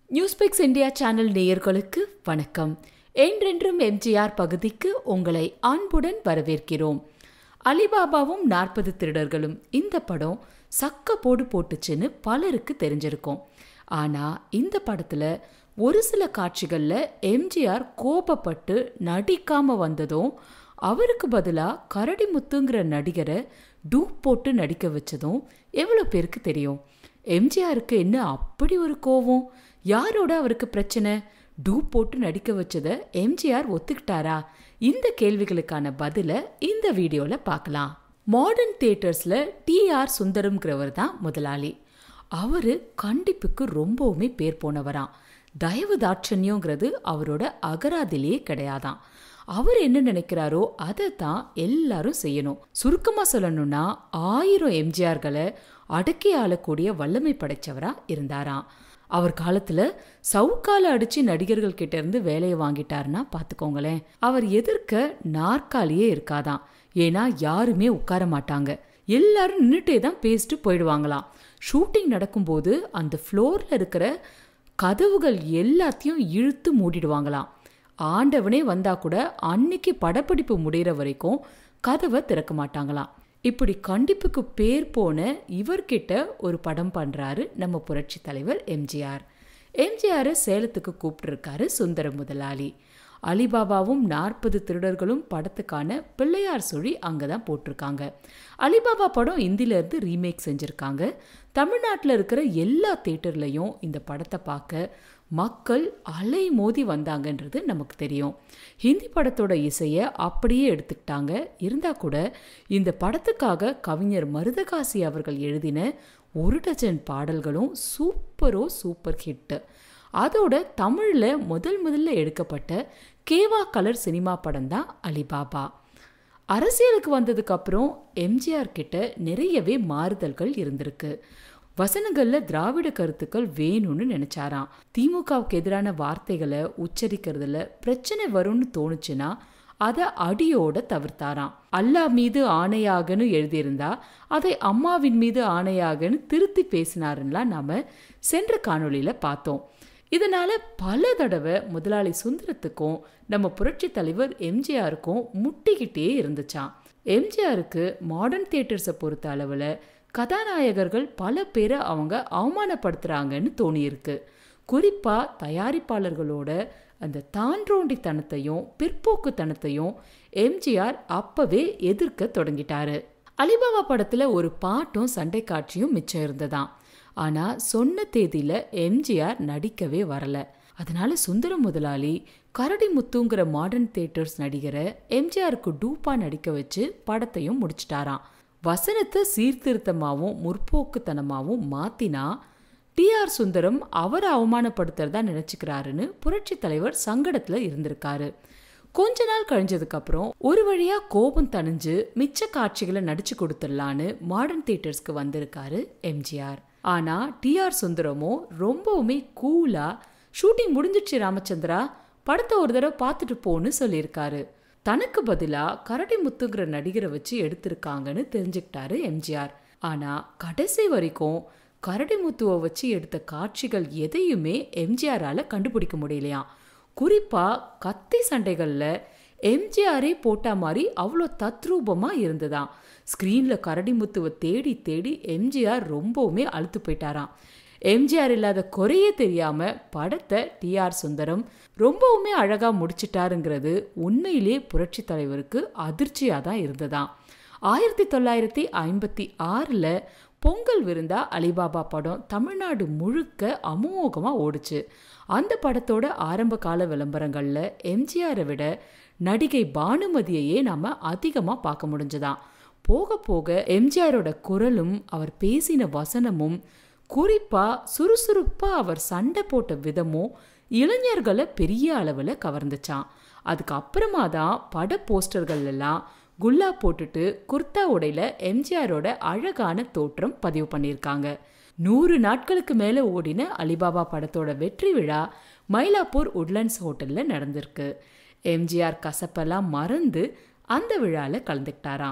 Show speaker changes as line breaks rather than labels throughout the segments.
நியூஸ்பிக்ஸ் India channel நேயர்களுக்கு வணக்கம் என்றென்றும் எம்ஜிஆர் பகுதிக்கு உங்களை அன்புடன் வரவேற்கிறோம் அலிபாபாவும் நாற்பது திருடர்களும் இந்த படம் சக்க போடு போட்டுச்சுன்னு பலருக்கு தெரிஞ்சிருக்கும் ஆனா இந்த படத்துல ஒரு சில காட்சிகள்ல எம்ஜிஆர் கோபப்பட்டு நடிக்காம வந்ததும் அவருக்கு பதிலா கரடிமுத்துங்கிற நடிகரை டூப் போட்டு நடிக்க வச்சதும் எவ்வளோ பேருக்கு தெரியும் எம்ஜிஆருக்கு என்ன அப்படி ஒரு கோவம் யாரோட அவருக்கு பிரச்சனை டூப் போட்டு நடிக்க வச்சதை எம்ஜிஆர் ஒத்துக்கிட்டாரா இந்த கேள்விகளுக்கான பதிலை இந்த வீடியோல பார்க்கலாம் மாடர்ன் தியேட்டர்ஸ்ல டி ஆர் சுந்தரம்ங்கிறவர் தான் முதலாளி அவரு கண்டிப்புக்கு ரொம்பவுமே பேர் போனவராம் தயவு தாட்சண்யங்கிறது அவரோட அகராதிலேயே கிடையாதாம் அவர் என்ன நினைக்கிறாரோ அதை தான் எல்லாரும் செய்யணும் சுருக்கமா சொல்லணும்னா ஆயிரம் எம்ஜிஆர்களை அடக்கி ஆளக்கூடிய வல்லமை படைச்சவரா இருந்தாராம் அவர் காலத்துல சவுக்கால அடிச்சு நடிகர்கள் கிட்ட இருந்து வேலையை வாங்கிட்டாருன்னா பாத்துக்கோங்களேன் அவர் எதிர்க்க நாற்காலியே இருக்காதாம் ஏன்னா யாருமே உட்கார மாட்டாங்க எல்லாரும் நின்றுட்டே தான் பேசிட்டு போயிடுவாங்களாம் ஷூட்டிங் நடக்கும்போது அந்த ஃப்ளோர்ல இருக்கிற கதவுகள் எல்லாத்தையும் இழுத்து மூடிடுவாங்களாம் ஆண்டவனே வந்தா கூட அன்னைக்கு படப்பிடிப்பு முடிகிற வரைக்கும் கதவை திறக்க மாட்டாங்களாம் இப்படி கண்டிப்புக்கு பேர் போன இவர்கிட்ட ஒரு படம் பண்றாரு நம்ம புரட்சி தலைவர் எம்ஜிஆர் எம்ஜிஆரை சேலத்துக்கு கூப்பிட்டுருக்காரு சுந்தர முதலாளி அலிபாபாவும் நாற்பது திருடர்களும் படத்துக்கான பிள்ளையார் சுழி அங்கே தான் போட்டிருக்காங்க அலிபாபா படம் இந்தியிலேருந்து ரீமேக் செஞ்சுருக்காங்க தமிழ்நாட்டில் இருக்கிற எல்லா தேட்டர்லையும் இந்த படத்தை பார்க்க மக்கள் அலை மோதி வந்தாங்கன்றது நமக்கு தெரியும் ஹிந்தி படத்தோட இசையை அப்படியே எடுத்துக்கிட்டாங்க இருந்தால் கூட இந்த படத்துக்காக கவிஞர் மருதகாசி அவர்கள் எழுதின ஒரு டஜன் பாடல்களும் சூப்பரோ சூப்பர் ஹிட்டு அதோட தமிழில் முதல் முதல்ல எடுக்கப்பட்ட கேவா கலர் சினிமா படம் தான் அலிபாபா அரசியலுக்கு வந்ததுக்கு அப்புறம் எம்ஜிஆர் கிட்ட நிறையவே மாறுதல்கள் இருந்திருக்கு வசனங்கள்ல திராவிட கருத்துக்கள் வேணும்னு நினைச்சாராம் திமுகவுக்கு எதிரான வார்த்தைகளை உச்சரிக்கிறதுல பிரச்சனை வரும்னு தோணுச்சுன்னா அதை அடியோட தவிர்த்தாராம் அல்லா மீது ஆணையாகன்னு எழுதியிருந்தா அதை அம்மாவின் மீது ஆணையாகன்னு திருத்தி பேசினாருலாம் நாம சென்ற காணொளியில பார்த்தோம் இதனால பல தடவை முதலாளி சுந்தரத்துக்கும் நம்ம புரட்சி தலைவர் எம்ஜிஆருக்கும் முட்டிக்கிட்டே இருந்துச்சான் எம்ஜிஆருக்கு மாடர்ன் தியேட்டர்ஸை பொறுத்த அளவில் கதாநாயகர்கள் பல பேரை அவங்க அவமானப்படுத்துறாங்கன்னு தோணியிருக்கு குறிப்பா தயாரிப்பாளர்களோட அந்த தான்றோண்டித்தனத்தையும் பிற்போக்குத்தனத்தையும் எம்ஜிஆர் அப்பவே எதிர்க்க தொடங்கிட்டாரு அலிபாபா படத்துல ஒரு பாட்டும் சண்டை காட்சியும் மிச்சம் இருந்ததாம் ஆனா சொன்ன தேதியில எம்ஜிஆர் நடிக்கவே வரல அதனால சுந்தர முதலாளி கரடி முத்துங்கிற மாடர்ன் தியேட்டர்ஸ் நடிகரை எம்ஜிஆருக்கு டூப்பா நடிக்க வச்சு படத்தையும் முடிச்சிட்டாராம் வசனத்தை சீர்திருத்தமாவும் முற்போக்குத்தனமாவும் மாத்தினா டி ஆர் சுந்தரம் அவரை அவமானப்படுத்துறதா நினைச்சுக்கிறாருன்னு புரட்சி தலைவர் சங்கடத்துல இருந்திருக்காரு கொஞ்ச நாள் கழிஞ்சதுக்கு அப்புறம் ஒரு வழியா கோபம் தணிஞ்சு மிச்ச காட்சிகளை நடிச்சு கொடுத்துடலான்னு மாடர்ன் தியேட்டர்ஸ்க்கு வந்திருக்காரு எம்ஜிஆர் ஆனா டி ஆர் சுந்தரமோ ரொம்பவுமே கூலா ஷூட்டிங் முடிஞ்சிடுச்சு ராமச்சந்திரா படத்தை ஒரு தடவை பார்த்துட்டு போன்னு சொல்லியிருக்காரு தனக்கு பதிலா கரடி முத்துங்கிற நடிகரை வச்சு எடுத்திருக்காங்கன்னு தெரிஞ்சுக்கிட்டாரு எம்ஜிஆர் ஆனா கடைசி வரைக்கும் கரடி முத்துவை வச்சு எடுத்த காட்சிகள் எதையுமே எம்ஜிஆரால கண்டுபிடிக்க முடியலையாம் குறிப்பா கத்தி சண்டைகள்ல எம்ஜிஆரே போட்டா மாதிரி அவ்வளோ தத்ரூபமா இருந்ததாம் ஸ்க்ரீன்ல கரடி முத்துவை தேடி தேடி எம்ஜிஆர் ரொம்பவுமே அழுத்து போயிட்டாராம் எம்ஜிஆர் இல்லாத குறையே தெரியாம படத்தை டி ஆர் சுந்தரம் ரொம்பவுமே அழகா முடிச்சிட்டாருங்கிறது உண்மையிலே புரட்சி தலைவருக்கு அதிர்ச்சியா தான் இருந்ததாம் ஆயிரத்தி தொள்ளாயிரத்தி ஐம்பத்தி ஆறுல பொங்கல் விருந்தா அலிபாபா படம் தமிழ்நாடு முழுக்க அமோகமா ஓடுச்சு அந்த படத்தோட ஆரம்ப கால விளம்பரங்கள்ல எம்ஜிஆரை விட நடிகை பானுமதியையே நாம அதிகமா பார்க்க முடிஞ்சதாம் போக போக எம்ஜிஆரோட குரலும் அவர் பேசின வசனமும் குறிப்பா சுறுசுறுப்பா அவர் சண்டை போட்ட விதமும் இளைஞர்களை பெரிய அளவில் கவர்ந்துச்சான் அதுக்கு அப்புறமா தான் பட போஸ்டர்கள் எல்லாம் குல்லா போட்டுட்டு குர்தா உடையில எம்ஜிஆரோட அழகான தோற்றம் பதிவு பண்ணியிருக்காங்க நூறு நாட்களுக்கு மேலே ஓடின அலிபாபா படத்தோட வெற்றி விழா மயிலாப்பூர் உட்லண்ட்ஸ் ஹோட்டலில் நடந்திருக்கு எம்ஜிஆர் கசப்பெல்லாம் மறந்து அந்த விழாவில் கலந்துக்கிட்டாராம்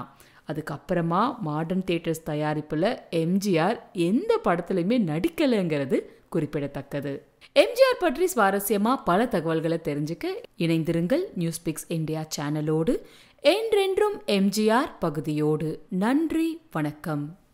அதுக்கப்புறமா மாடர்ன் தியேட்டர்ஸ் தயாரிப்பில் எம்ஜிஆர் எந்த படத்துலையுமே நடிக்கலைங்கிறது குறிப்பிடத்தக்கது எம்ஜிஆர் பற்றி சுவாரஸ்யமா பல தகவல்களை தெரிஞ்சுக்க இணைந்திருங்கள் நியூஸ் பிக்ஸ் இந்தியா சேனலோடு என்றென்றும் எம்ஜிஆர் பகுதியோடு நன்றி வணக்கம்